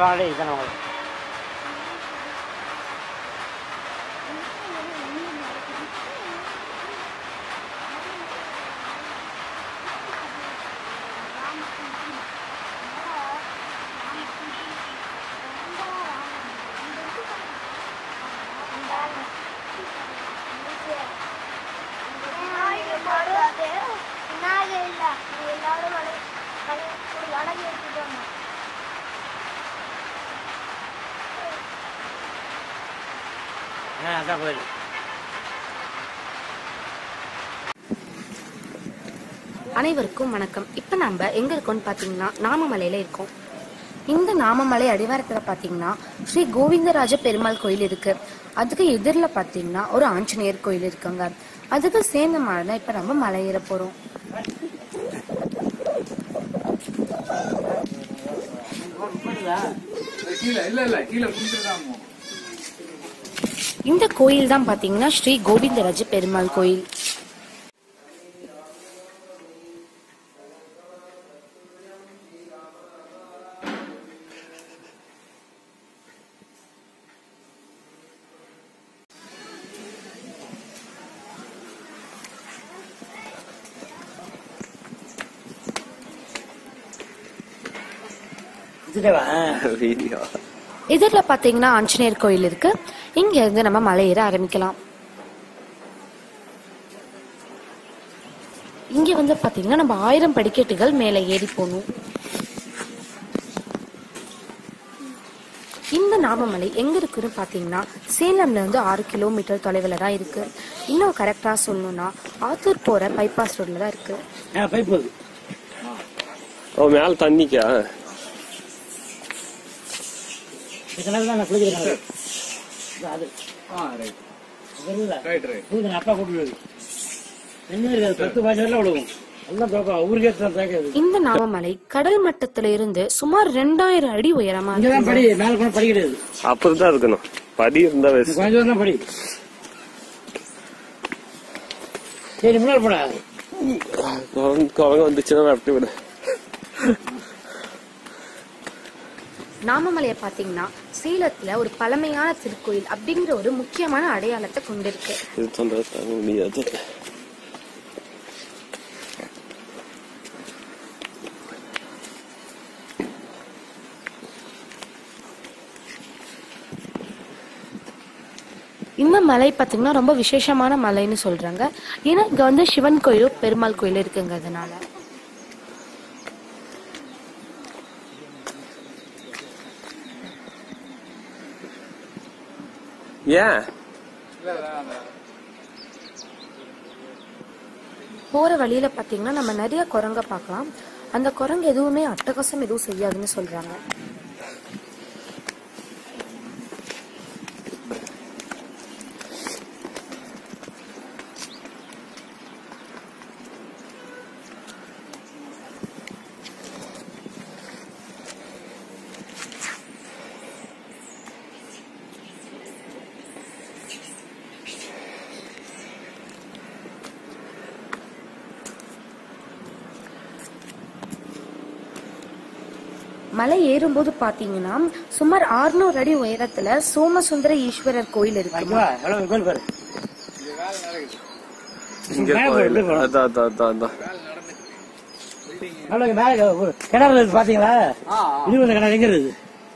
வாங்கடே இதுதானே உங்களுக்கு ஆ அதான் கோயில் அனைவருக்கும் வணக்கம் இப்போ நம்ம எங்க இருக்கோம்னு பார்த்தீங்கன்னா நாமமலையில இருக்கோம் இந்த நாமமலை அடிவாரத்தில் பார்த்தீங்கன்னா ஸ்ரீ கோவிந்தராஜ பெருமாள் கோயில் இருக்கு அதுக்கு எதிரில் பார்த்தீங்கன்னா ஒரு ஆஞ்சநேயர் கோயில் இருக்குங்க அதுக்கு சேர்ந்த மாதிரி தான் இப்போ நம்ம மலை ஏற போறோம் கீழே இல்ல இல்ல கீழே குடிச்சிருக்காங்க இந்த கோயில் தான் பார்த்தீங்கன்னா ஸ்ரீ கோவிந்தராஜ பெருமாள் கோயில் இதுதேவா வீடியோ எதிரில் பார்த்தீங்கன்னா ஆஞ்சநேயர் கோயில் இருக்கு இங்க இருந்து நம்ம மலை ஏற ஆரம்பிக்கலாம் இங்க வந்து பாத்தீங்கன்னா நம்ம ஆயிரம் படிக்கட்டுகள் மேலே ஏறி போகணும் இந்த நாமமலை எங்க இருக்குன்னு பாத்தீங்கன்னா சேலம்ல இருந்து ஆறு கிலோமீட்டர் தொலைவில் தான் இருக்கு இன்னும் கரெக்டா சொல்லணும்னா ஆத்தூர் போற பைபாஸ் ரோட்ல தான் இருக்கு ஆ பைப் போகுது ஓ மேல தண்ணிக்கா இதனால தான் நான் குளிக்கிறேன் அது ஆ ரைட் தெரியல ரைட் ரைட் இதுக்கு அப்பா கூப்பிடுவது என்ன இருக்காது பத்து பதினஞ்சு வரல விடுவோம் எல்லாம் தோக்கம் ஊருக்கே தான் தேக்காது இந்த நாமமலை கடல் மட்டத்துல இருந்து சுமார் ரெண்டாயிரம் அடி உயரமா இங்கதான் இருக்கு படி மேல போனா படி கிடையாது அப்படிதான் இருக்கணும் படி இருந்தா இந்த வேஸ்ட் கொஞ்சம் தூரம் தான் படி சரி முன்னாடி போடா குரங்கு வந்துச்சுன்னா விரட்டி விடு நாமமலையை பாத்தீங்கன்னா சேலத்துல ஒரு பழமையான திருக்கோயில் அப்படிங்கிற ஒரு முக்கியமான அடையாளத்தை கொண்டிருக்கு இது சொல்றது தாங்க முடியாது இந்த மலை பாத்தீங்கன்னா ரொம்ப விசேஷமான மலைன்னு சொல்றாங்க ஏன்னா இங்க வந்து சிவன் கோயிலும் பெருமாள் கோயிலும் இருக்குங்கிறதுனால ஏன் போற வழியில பாத்தீங்கன்னா நம்ம நிறைய குரங்க பார்க்கலாம் அந்த குரங்கு எதுவுமே அட்டகாசம் எதுவும் செய்யாதுன்னு சொல்றாங்க மலை ஏறும்போது பாத்தீங்கன்னா சுமார் 600 அடி உயரத்துல சோமசுந்தர ஈஸ்வரர் கோயில் இருக்கு வா எவ்வளவு கோயில் பாரு இங்க மேல போய் கோயில் எப்படி போலாம்? அதான் அதான் அதான் அதான் எவ்வளவு மேல ஒரு கிணறு இருக்கு பாத்தீங்களா இருபது கிணறு எங்க இருக்குது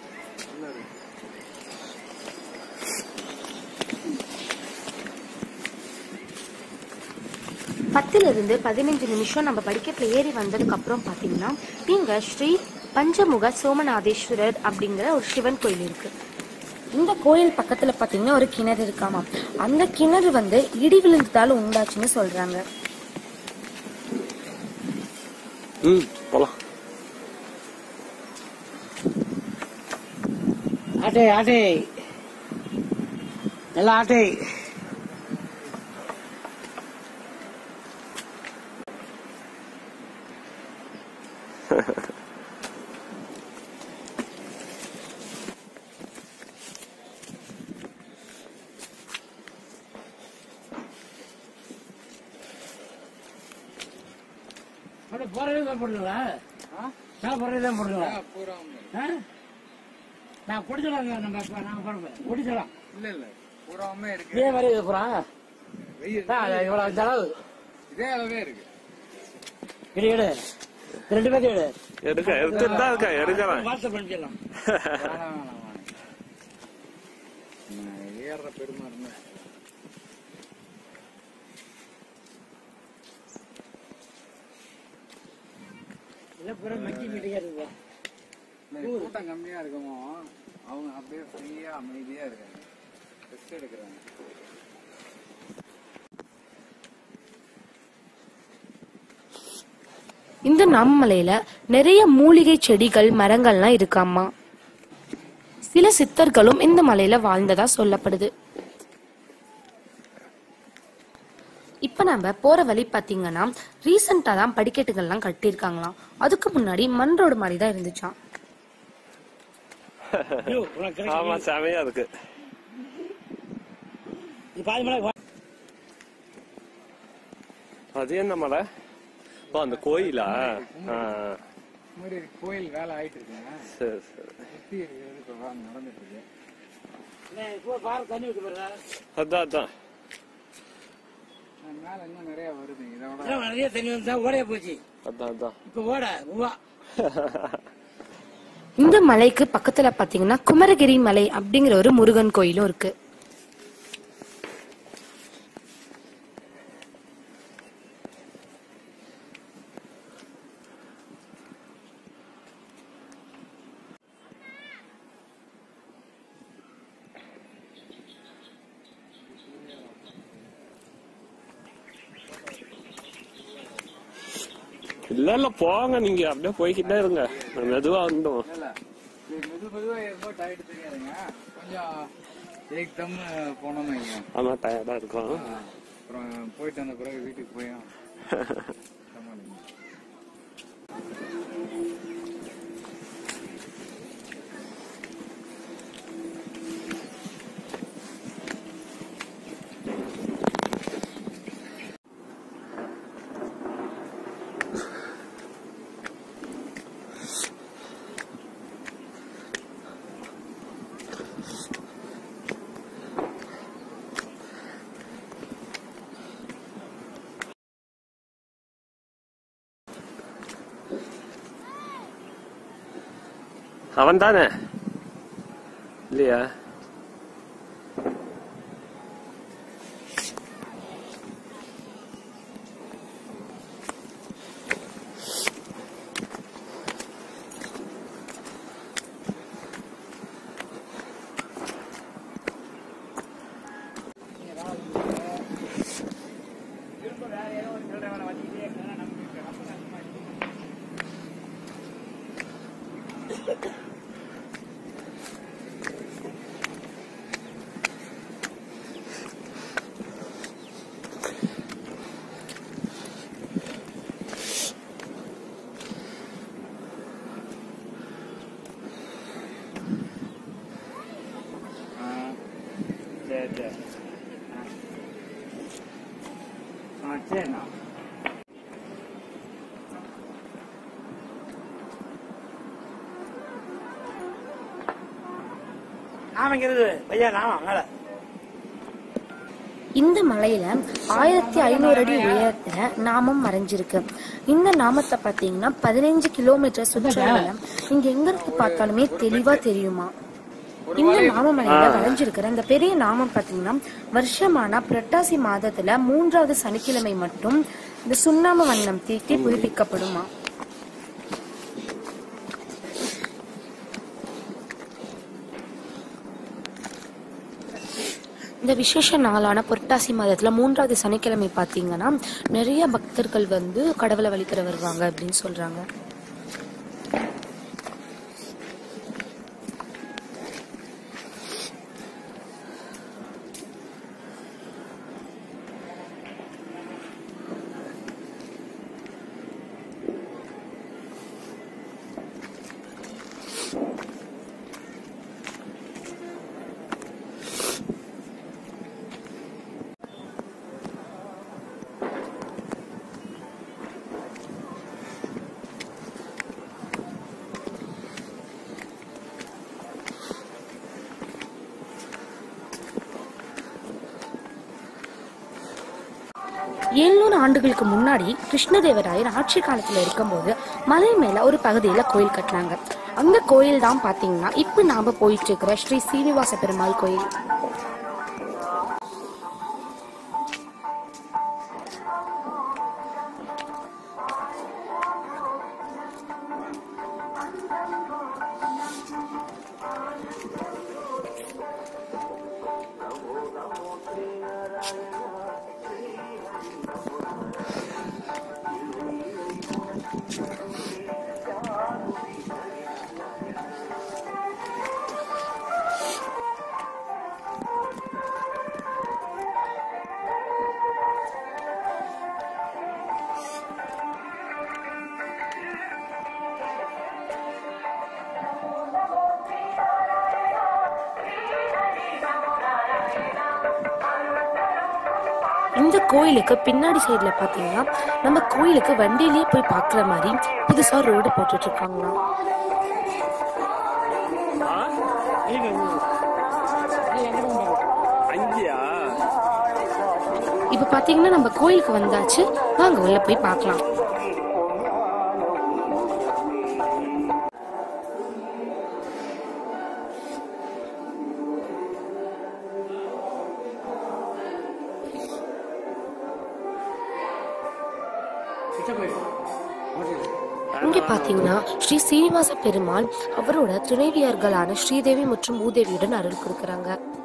பத்துல இருந்து பதினஞ்சு நிமிஷம் நம்ம படிக்கட்டுல ஏறி வந்ததுக்கு அப்புறம் பாத்தீங்கன்னா இங்க ஸ்ரீ பஞ்சமுக சோமநாதேஸ்வரர் அப்படிங்கிற ஒரு சிவன் கோயில் இருக்கு இந்த கோயில் பக்கத்துல பாத்தீங்கன்னா ஒரு கிணறு இருக்காமா அந்த கிணறு வந்து இடி விழுந்ததால உண்டாச்சுன்னு சொல்றாங்க ம் போலாம் ஆட்டை ஆட்டை நல்லா ஆட்டை போறதே தான் போடுங்களா சாப்பிட்றதே தான் போடுங்களா பூரா ஆ? நான் பிடிச்சலாம் நம்ம இப்ப நாங்க போறோம் பிடிச்சலாம் இல்ல இல்ல பூராவுமே இருக்கு இதே மாதிரி இது போறான் வெயில் இவ்வளவு இந்த அளவு இதே அளவே இருக்கு இடு இடு ரெண்டு பேரும் இடு எடுக்க எடுத்துட்டு தான் இருக்கேன் எடுக்கிறேன் வாட்ஸ்அப் பண்ணிக்கலாம் வேணாம், வேணாம், வேணாம். நான் ஏறுற பெருமை இருந்தா இல்லை பூரா மக்கி மீட்டிங்கா இருக்கு இல்ல, கூட்டம் கம்மியா இருக்கமோ அவங்க அப்படியே ஃப்ரீயா அமைதியா இருக்காங்க ரெஸ்ட் எடுக்கிறாங்க இந்த நாமமலையில நிறைய மூலிகை செடிகள் மரங்கள்லாம் இருக்காமா சில சித்தர்களும் இந்த மலையில வாழ்ந்ததா சொல்லப்படுது இப்ப நம்ம போற வழி பாத்தீங்கன்னா ரீசெண்டா தான் படிக்கட்டுகள்லாம் கட்டியிருக்காங்களாம் அதுக்கு முன்னாடி மண் ரோடு மாதிரி தான் இருந்துச்சாம் ஐயோ, உனக்கு கிடைக்கும். ஆமா செமையா இருக்கு இது பாதி மலை வா- அது என்ன மலை ஓ அந்த கோயிலா ஆ, மாதிரி கோயில் வேலை ஆயிட்டு இருக்குங்க சரி சரி சுத்தி இருக்கிறது இப்ப வேலை நடந்துட்டு இருக்கு இல்லை, இப்போ பாரு தண்ணி விட்டு போறா அதான் அதான் நான் மேல இன்னும் நிறைய வருது இதோட இதெல்லாம் நிறைய தண்ணி வந்தா ஓடையா போச்சு அதான் அதான் இப்ப ஓட உவா இந்த மலைக்கு பக்கத்துல பாத்தீங்கன்னா குமரகிரி மலை அப்படிங்கிற ஒரு முருகன் கோயிலும் இருக்கு இல்ல இல்ல போங்க நீங்க அப்படியே போய்கிட்டே இருங்க நான் மெதுவா வந்தோம் இல்ல இது மெது மெதுவா ஏறும்போது டயர்ட் தெரியாதுங்க கொஞ்சம் ஏக் தம் போனோம்னு வைங்க ஆமா டயர்டா இருக்கும் அப்புறம் போயிட்டு வந்த பிறகு வீட்டுக்கு போயும் சமாளிங்க அவன் தானே இல்லையா ஆ, சரி சரி ஆ சரிண்ணா நாம இங்க இருக்குது பையா நாம மேல இந்த மலையில ஆயிரத்தி ஐநூறு அடி உயரத்துல நாமம் மறைஞ்சிருக்கு இந்த நாமத்தை பாத்தீங்கன்னா பதினைஞ்சு கிலோமீட்டர் சுற்றுலால இங்க எங்க இருந்து பார்த்தாலுமே தெளிவா தெரியுமா இந்த நாமமலையில வளைஞ்சிருக்கிற இந்த பெரிய நாமம் பாத்தீங்கன்னா வருஷமானா புரட்டாசி மாதத்துல மூன்றாவது சனிக்கிழமை மட்டும் இந்த சுண்ணாம வண்ணம் தீட்டி புதுப்பிக்கப்படுமா இந்த விசேஷ நாளான புரட்டாசி மாதத்துல மூன்றாவது சனிக்கிழமை பாத்தீங்கன்னா நிறைய பக்தர்கள் வந்து கடவுளை வழிபட வருவாங்க அப்படின்னு சொல்றாங்க எழுநூறு ஆண்டுகளுக்கு முன்னாடி கிருஷ்ணதேவராயர் ஆட்சி காலத்துல இருக்கும்போது மலை மேல ஒரு பகுதியில கோயில் கட்டினாங்க அந்த கோயில் தான் பாத்தீங்கன்னா இப்ப நாம போயிட்டு இருக்கிற ஸ்ரீ சீனிவாச பெருமாள் கோயில் இந்த கோயிலுக்கு பின்னாடி சைடுல பாத்தீங்கன்னா நம்ம கோயிலுக்கு வண்டியிலேயே போய் பாக்குற மாதிரி புதுசா ரோடு போட்டுட்டு இருக்காங்களாம் ஆ? அங்கேயா இப்ப பாத்தீங்கன்னா நம்ம கோயிலுக்கு வந்தாச்சு வாங்க உள்ள போய் பார்க்கலாம் கிட்ட போயிடும் மாட்டிடு. இங்க பாத்தீங்கன்னா ஸ்ரீ சீனிவாச பெருமாள் அவரோட துணைவியர்களான ஸ்ரீதேவி மற்றும் பூதேவியுடன் அருள் கொடுக்கறாங்க